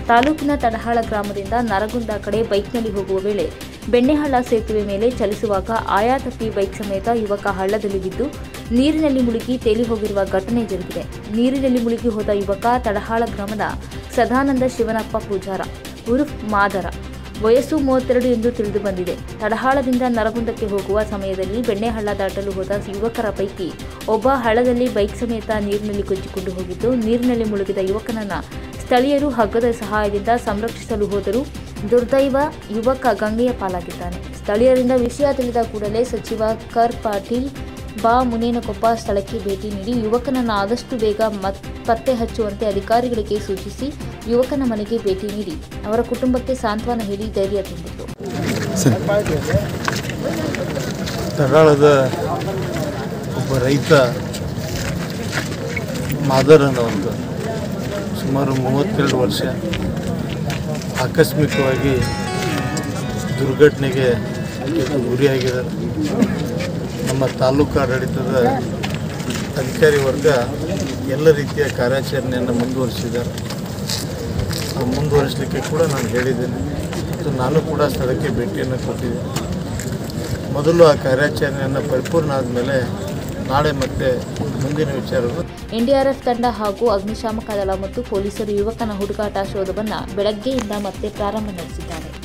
ತಾಲೂಕಿನ ತಡಹಾಳ ಗ್ರಾಮದಿಂದ ನರಗುಂದ ಕಡೆ ಬೈಕ್ನಲ್ಲಿ ಹೋಗುವ ವೇಳೆ ಬೆಣ್ಣೆಹಳ್ಳ ಸೇತುವೆ ಮೇಲೆ ಚಲಿಸುವಾಗ ಆಯಾ ತಪ್ಪಿ ಬೈಕ್ ಸಮೇತ ಯುವಕ ಹಳ್ಳದಲ್ಲಿ ಬಿದ್ದು ನೀರಿನಲ್ಲಿ ಮುಳುಗಿ ತೇಲಿ ಹೋಗಿರುವ ಘಟನೆ ಜರುಗಿದೆ ನೀರಿನಲ್ಲಿ ಮುಳುಗಿ ಹೋದ ಯುವಕ ತಡಹಾಳ ಗ್ರಾಮದ ಸದಾನಂದ ಶಿವನಪ್ಪ ಪೂಜಾರ ಉರುಫ್ ಮಾದರ ವಯಸ್ಸು ಮೂವತ್ತೆರಡು ಎಂದು ತಿಳಿದು ಬಂದಿದೆ ತಡಹಾಳದಿಂದ ನರಗುಂದಕ್ಕೆ ಹೋಗುವ ಸಮಯದಲ್ಲಿ ಬೆಣ್ಣೆಹಳ್ಳ ದಾಟಲು ಹೋದ ಯುವಕರ ಪೈಕಿ ಒಬ್ಬ ಹಳ್ಳದಲ್ಲಿ ಬೈಕ್ ಸಮೇತ ನೀರಿನಲ್ಲಿ ಕೊಚ್ಚಿಕೊಂಡು ಹೋಗಿದ್ದು ನೀರಿನಲ್ಲಿ ಮುಳುಗಿದ ಯುವಕನನ್ನ ಸ್ಥಳೀಯರು ಹಗ್ಗದ ಸಹಾಯದಿಂದ ಸಂರಕ್ಷಿಸಲು ಹೋದರೂ ದುರ್ದೈವ ಯುವಕ ಗಂಗೆಯ ಪಾಲಾಗಿದ್ದಾನೆ ಸ್ಥಳೀಯರಿಂದ ವಿಷಯ ತಿಳಿದ ಕೂಡಲೇ ಸಚಿವ ಕರ್ ಪಾಟೀಲ್ ಬಾ ಮುನೇನಕೊಪ್ಪ ಸ್ಥಳಕ್ಕೆ ಭೇಟಿ ನೀಡಿ ಯುವಕನನ್ನು ಆದಷ್ಟು ಬೇಗ ಮತ್ ಪತ್ತೆ ಹಚ್ಚುವಂತೆ ಅಧಿಕಾರಿಗಳಿಗೆ ಸೂಚಿಸಿ ಯುವಕನ ಮನೆಗೆ ಭೇಟಿ ನೀಡಿ ಅವರ ಕುಟುಂಬಕ್ಕೆ ಸಾಂತ್ವನ ಹೇಳಿ ಧೈರ್ಯ ತುಂಬಿದರು ತಗಾಳದ ಒಬ್ಬ ರೈತ ಮಾದರ್ ಅನ್ನೋಂಥ ಸುಮಾರು ಮೂವತ್ತೆರಡು ವರ್ಷ ಆಕಸ್ಮಿಕವಾಗಿ ದುರ್ಘಟನೆಗೆ ಗುರಿಯಾಗಿದ್ದಾರೆ ನಮ್ಮ ತಾಲೂಕು ಆಡಳಿತದ ಅಧಿಕಾರಿ ವರ್ಗ ಎಲ್ಲ ರೀತಿಯ ಕಾರ್ಯಾಚರಣೆಯನ್ನು ಮುಂದುವರಿಸಿದ್ದಾರೆ ಆ ಮುಂದುವರಿಸಲಿಕ್ಕೆ ಕೂಡ ನಾನು ಹೇಳಿದ್ದೇನೆ ಮತ್ತು ನಾನು ಕೂಡ ಸ್ಥಳಕ್ಕೆ ಭೇಟಿಯನ್ನು ಕೊಟ್ಟಿದ್ದೆ ಮೊದಲು ಆ ಕಾರ್ಯಾಚರಣೆಯನ್ನು ಪರಿಪೂರ್ಣ ಆದಮೇಲೆ ನಾಳೆ ಮತ್ತೆ ಮುಂದಿನ ವಿಚಾರಗಳು ಎನ್ಡಿಆರ್ಎಫ್ ತಂಡ ಹಾಗೂ ಅಗ್ನಿಶಾಮಕ ದಳ ಮತ್ತು ಪೊಲೀಸರು ಯುವಕನ ಹುಡುಕಾಟ ಶೋಧವನ್ನು ಬೆಳಗ್ಗೆಯಿಂದ ಮತ್ತೆ ಪ್ರಾರಂಭ ನಡೆಸಿದ್ದಾರೆ